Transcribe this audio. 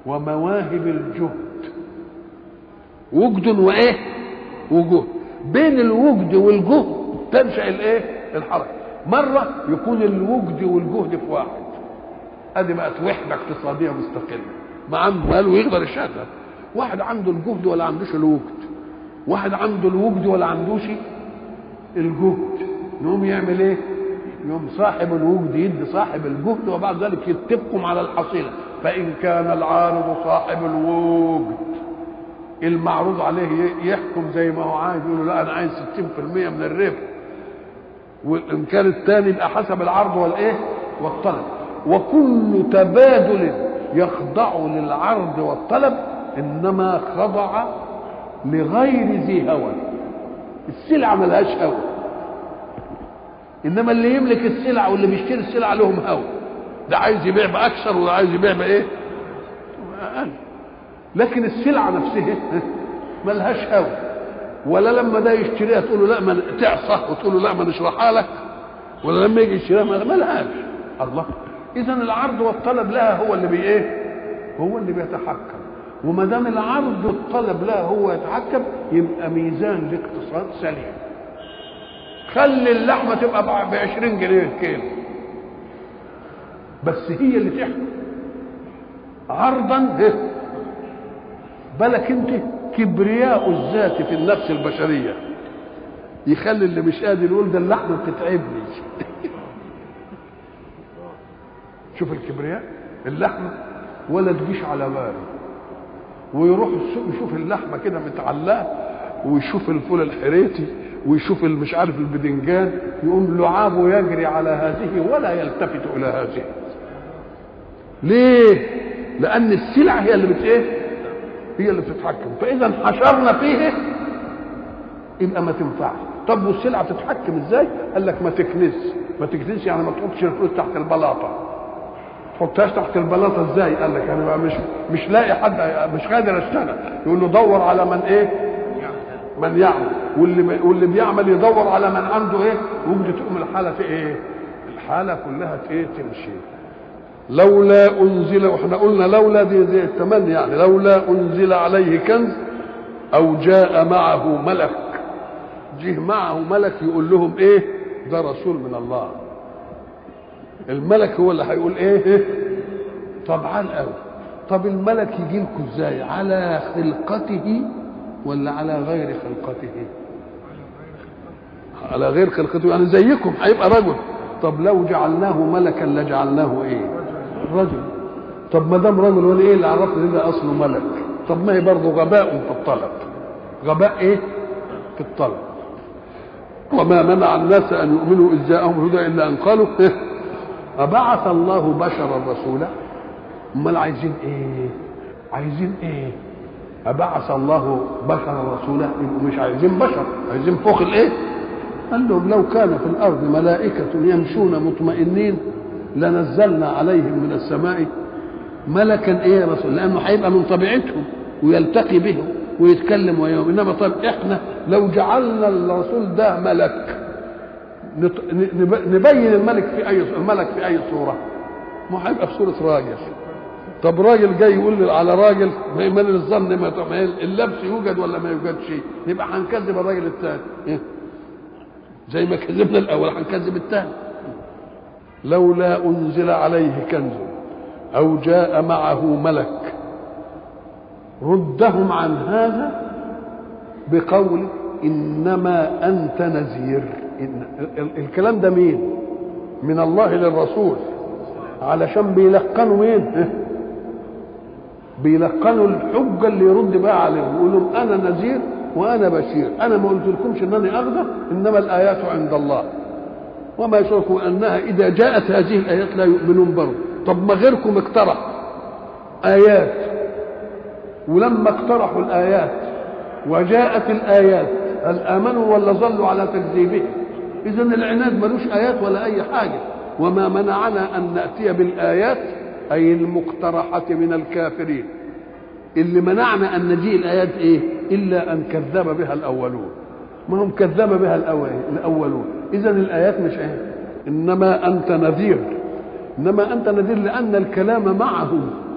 ومواهب الجهد وجد وايه وجهد بين الوجد والجهد تنشا الايه الحركه مره يكون الوجد والجهد في واحد ادي بقت وحده اقتصاديه مستقله ما عنده مال ويقدر يشغل واحد عنده الجهد ولا عندوش الوجد واحد عنده الوجد ولا عندوش الجهد يقوم يعمل ايه يوم صاحب الوجد يدي صاحب الجهد وبعد ذلك يتفقوا على الحصيله فان كان العارض صاحب الوجد المعروض عليه يحكم زي ما هو عايز يقول له لا انا عايز 60% من الربح وان كان الثاني يبقى حسب العرض والايه والطلب وكل تبادل يخضع للعرض والطلب انما خضع لغير ذي هوى السلعه ملهاش هوى انما اللي يملك السلع واللي بيشتري السلع لهم هوى ده عايز يبيع باكثر وده عايز يبيع بايه اقل لكن السلعه نفسها ملهاش هوى ولا لما ده يشتريها تقول له لا ما تعصى وتقول له لا ما نشرحها لك ولا لما يجي يشتريها ما لهاش الله اذا العرض والطلب لها هو اللي بي ايه هو اللي بيتحكم وما دام العرض والطلب لها هو يتحكم يبقى ميزان الاقتصاد سليم خلي اللحمه تبقى ب 20 جنيه الكيلو بس هي اللي تحكم عرضا بالك انت كبرياء الذات في النفس البشريه يخلي اللي مش قادر يقول ده اللحمه بتتعبني شوف الكبرياء اللحمه ولا تجيش على باله ويروح السوق يشوف اللحمه كده متعلقه ويشوف الفول الحريتي ويشوف مش عارف البدنجان يقوم لعابه يجري على هذه ولا يلتفت الى هذه ليه لان السلع هي اللي بت ايه هي اللي بتتحكم فاذا حشرنا فيه يبقى ما تنفعش طب والسلعه بتتحكم ازاي قال لك ما تكنس ما تكنس يعني ما تحطش الفلوس تحت البلاطه تحطهاش تحت البلاطه ازاي قال لك انا مش مش لاقي حد مش قادر اشتغل يقول له دور على من ايه من يعمل واللي واللي بيعمل يدور على من عنده ايه وجد تقوم الحاله في ايه الحاله كلها ايه تمشي لولا انزل واحنا قلنا لولا دي زي التمني يعني لولا انزل عليه كنز او جاء معه ملك جه معه ملك يقول لهم ايه ده رسول من الله الملك هو اللي هيقول ايه طبعا قوي طب الملك يجي لكم ازاي على خلقته ولا على غير خلقته على غير خلقته يعني زيكم هيبقى رجل طب لو جعلناه ملكا لجعلناه ايه رجل طب ما دام رجل ولا ايه اللي عرفنا ده اصله ملك طب ما هي برضه غباء في الطلب غباء ايه في الطلب وما منع الناس ان يؤمنوا اذ جاءهم الهدى الا ان قالوا إيه؟ أبعث الله بشرا رسولا امال عايزين ايه عايزين ايه أبعث الله بشرا رسولا يبقوا مش عايزين بشر عايزين فوق الايه قال لهم لو كان في الارض ملائكة يمشون مطمئنين لنزلنا عليهم من السماء ملكا ايه يا رسول لانه هيبقى من طبيعتهم ويلتقي بهم ويتكلم ويوم انما طيب احنا لو جعلنا الرسول ده ملك نبين الملك في اي الملك في اي صوره ما هيبقى في صوره راجل طب راجل جاي يقول على راجل ما من الظن ما اللبس يوجد ولا ما يوجدش يبقى هنكذب الراجل الثاني زي ما كذبنا الاول هنكذب الثاني لولا انزل عليه كنز او جاء معه ملك ردهم عن هذا بقول انما انت نذير الكلام ده مين من الله للرسول علشان بيلقنوا مين بيلقنوا الحجه اللي يرد بقى عليهم يقول لهم انا نذير وانا بشير انا ما قلت لكمش انني اغدر انما الايات عند الله وما يشركم انها اذا جاءت هذه الايات لا يؤمنون برضه طب ما غيركم اقترح ايات ولما اقترحوا الايات وجاءت الايات هل امنوا ولا ظلوا على تكذيبهم اذا العناد ملوش ايات ولا اي حاجه وما منعنا ان ناتي بالايات اي المقترحه من الكافرين اللي منعنا ان نجيء الايات ايه الا ان كذب بها الاولون ما هم كذب بها الاولون اذا الايات مش ايه انما انت نذير انما انت نذير لان الكلام معهم